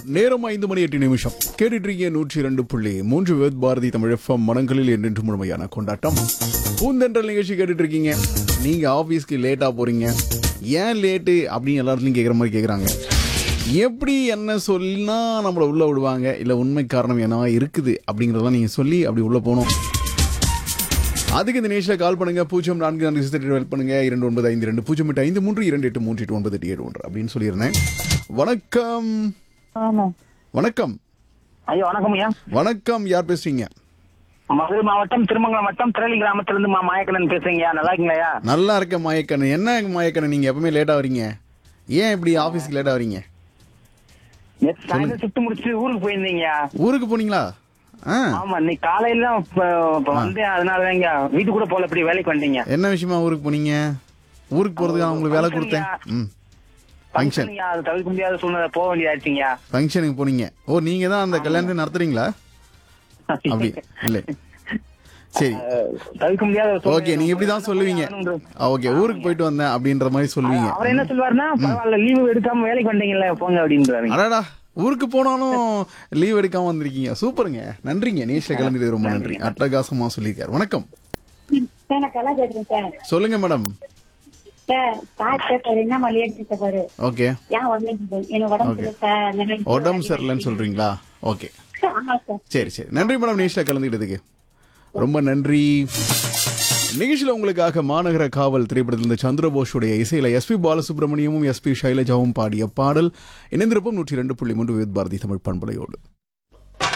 நேரம் ஐந்து மணி எட்டு நிமிஷம் கேட்டுட்டு இருக்கீங்க நூற்றி ரெண்டு புள்ளி மூன்று வித் பாரதி தமிழ் எஃப்எம் மனங்களில் என்றென்று முழுமையான கொண்டாட்டம் பூந்தென்றல் நிகழ்ச்சி கேட்டுட்டு இருக்கீங்க நீங்க ஆபீஸ்க்கு லேட்டா போறீங்க ஏன் லேட்டு அப்படின்னு எல்லாத்துலயும் கேட்குற மாதிரி கேட்குறாங்க எப்படி என்ன சொல்லினா நம்மளை உள்ள விடுவாங்க இல்லை உண்மை காரணம் என்ன இருக்குது அப்படிங்கிறதெல்லாம் நீங்க சொல்லி அப்படி உள்ள போகணும் அதுக்கு இந்த நிமிஷம் கால் பண்ணுங்க பூஜ்ஜியம் நான்கு நான்கு சிஸ்டர் ஹெல்ப் பண்ணுங்க இரண்டு ஒன்பது ஐந்து ரெண்டு பூஜ்ஜியம் எட்டு ஐந்து மூன்று இரண்டு எட்டு மூன்று எட்டு ஒன்பது எட்டு ஏழு ஒன்று அப்படின்னு சொல்லியிருந்தேன் வணக்கம் ஆமா வணக்கம் ஐயா வணக்கம் ஐயா வணக்கம் யார் பேசுறீங்க மதுரை மாவட்டம் திருமங்கலம் வட்டம் திரளி கிராமத்துல இருந்து மா மாயக்கண்ணன் பேசுறீங்க நல்லா இருக்கீங்களா நல்லா இருக்க மாயக்கண்ணன் என்ன மாயக்கண்ணன் நீங்க எப்பவுமே லேட்டா வரீங்க ஏன் இப்படி ஆபீஸ்க்கு லேட்டா வரீங்க நேத்து சாயந்தரம் சுட்டு முடிச்சு ஊருக்கு போயிருந்தீங்க ஊருக்கு போனீங்களா ஆ ஆமா இன்னைக்கு காலையில தான் இப்ப- இப்ப வந்தேன் அதனால தாங்க வீட்டு கூட போல இப்படி வேலைக்கு வந்தீங்க என்ன விஷயமா ஊருக்கு போனீங்க ஊருக்கு போறதுக்கு நான் உங்களுக்கு வேலை கொடுத்தேன் ம் ஃபங்க்ஷன் ஃபங்க்ஷன் அது தவிர்க்க முடியாத சூழ்நிலை போக வேண்டியதாச்சுங்க ஃபங்க்ஷனுக்கு போனீங்க ஓ நீங்க தான் அந்த கல்யாணத்தை நடத்துறீங்களா அப்படி இல்லை சரி தவிர்க்க முடியாத ஒரு சூழ்நிலை. ஓகே நீங்க இப்படி தான் சொல்லுவீங்க ஓகே ஊருக்கு போயிட்டு வந்தேன் அப்படின்ற மாதிரி சொல்லுவீங்க அவர் என்ன சொல்லுவாருன்னா பரவாயில்ல லீவு எடுக்காம வேலைக்கு வந்தீங்கல்ல போங்க அப்படின்றாரு அடாடா ஊருக்கு போனாலும் லீவ் எடுக்காம வந்திருக்கீங்க சூப்பருங்க நன்றிங்க நேஷ்ல கிளம்பியது ரொம்ப நன்றி அட்டகாசமா சொல்லியிருக்காரு வணக்கம் சார் நான் கலா கேட்கிறேன் சார் சொல்லுங்க மேடம் சார் சார் சார் என்ன மலையாட்டு சார் ஓகே ஏன் வந்து எனக்கு உடம்பு Okay. சரியில்லை சார் அந்த மாதிரி உடம்பு சரியில்லைன்னு சொல்றீங்களா ஓகே ஆமா சார் சரி சரி நன்றி மேடம் நேஷ்ல கலந்துக்கிட்டதுக்கு ரொம்ப நன்றி நிகழ்ச்சியில் உங்களுக்காக மாநகர காவல் திரைப்படத்தில் இந்த சந்திரபோஷுடைய இசையில எஸ்பி பாலசுப்ரமணியமும் எஸ்பி சைலஜாவும் பாடிய பாடல் இணைந்திருப்போம் நூற்றி ரெண்டு புள்ளி மூன்று வித் பாரதி தமிழ் பண்பலையோடு